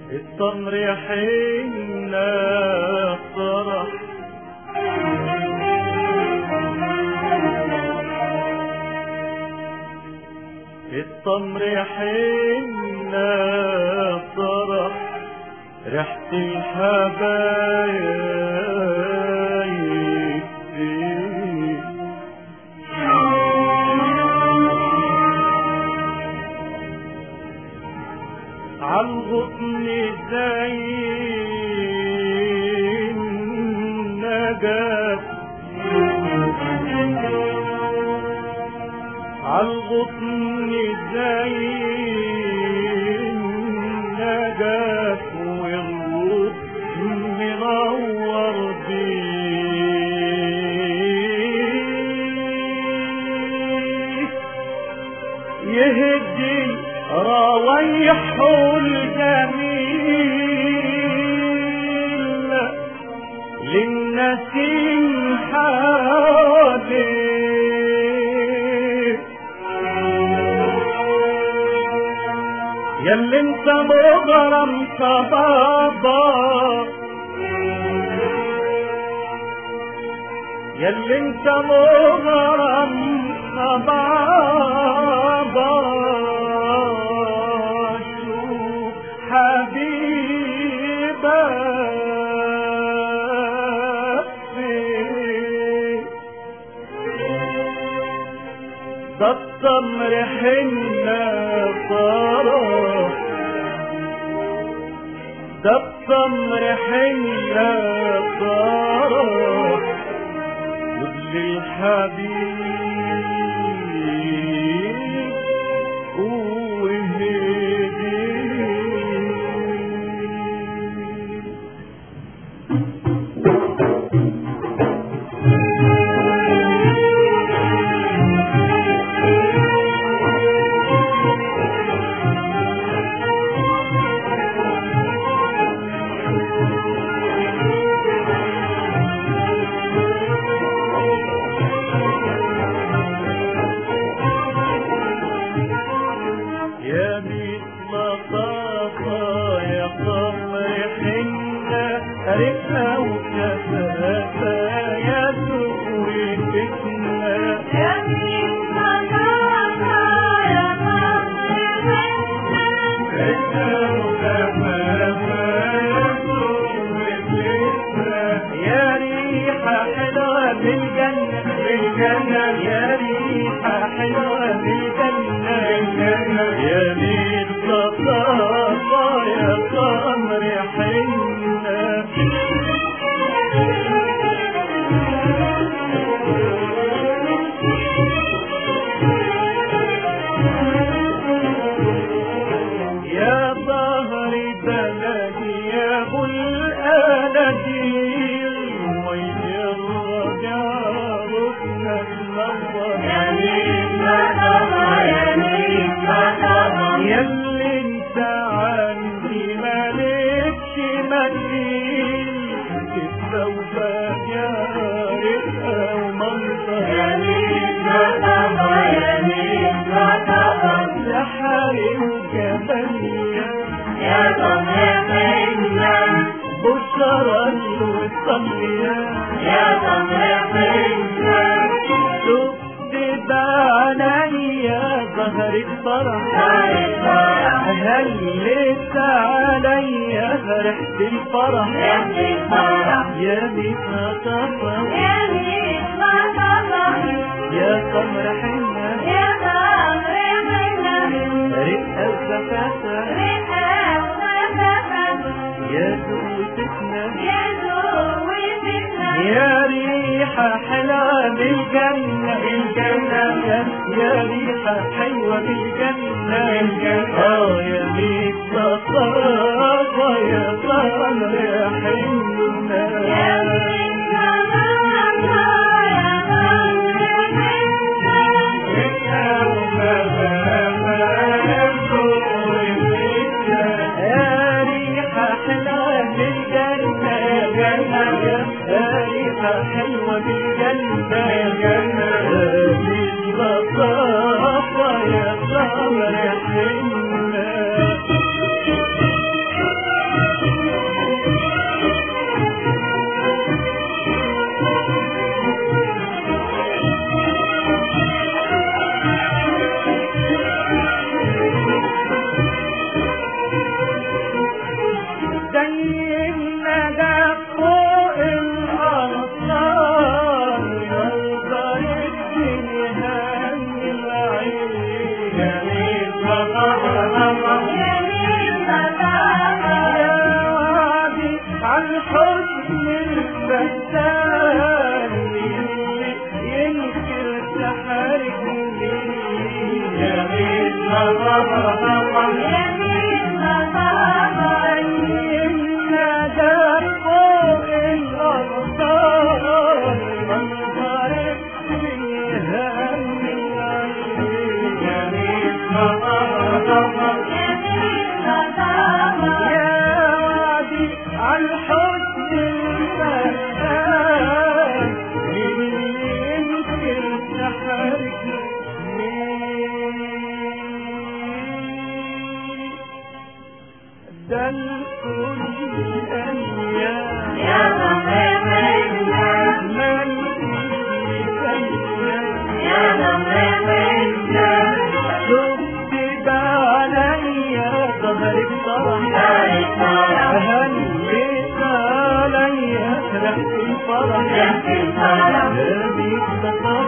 التمر حنا فرح التمر حنا فرح ريحة الحبايب فيه عالغصن زي النجاة عالغصن زي النجاة والغصن منور بيه يهدي روايحه الجميل للنسيم حواليه ياللي انت مغرم صبابا ياللي انت مغرم صبابا شوف حبيبك فين ده التمر حنا فرح ده التمر حنا فرح للحبيب وهدي يا مثل طاقة يا قمر حنة رفقة وكفافة يا سوق فتنة رفقة وكفافة يا سوق فتنة يا ريحة حلوة بالجنة بالجنة يا ريحة حلوة بالجنة بالجنة يا مين صفافة يا قمر حنة يا ظهر بلدي يا ابو الاناديل وين الرجع ركنك نور ياللي انت عندي مالكش مثيل الثوبة يا رفقة ومنظر سحري وجمالية بشرى الوصلية شفت بعينيا ظهر الفرح هلت عليا ريحة الفرح يا بيتنا طفر يا قمر حنة رقة وزفافة يا زوجتنا يا ريحة حلوة بالجنة الجنة يا ريحة حلوة بالجنة الجنة اه يا ميت صفافة يا قمر حنة حلوة بالجنة للبساطة يا قمر حنة الحزن الفتان اللي ينكر تحرجني يا مين الندى فوق الأغصان منظرك من هم يا مين يا وعدي عالحزن الفتان اللي ينكر تحرجني ده الكل أيام من شفت ده عليا ظهرك طرح هليت عليا ريحة الفرح هذه البطاقة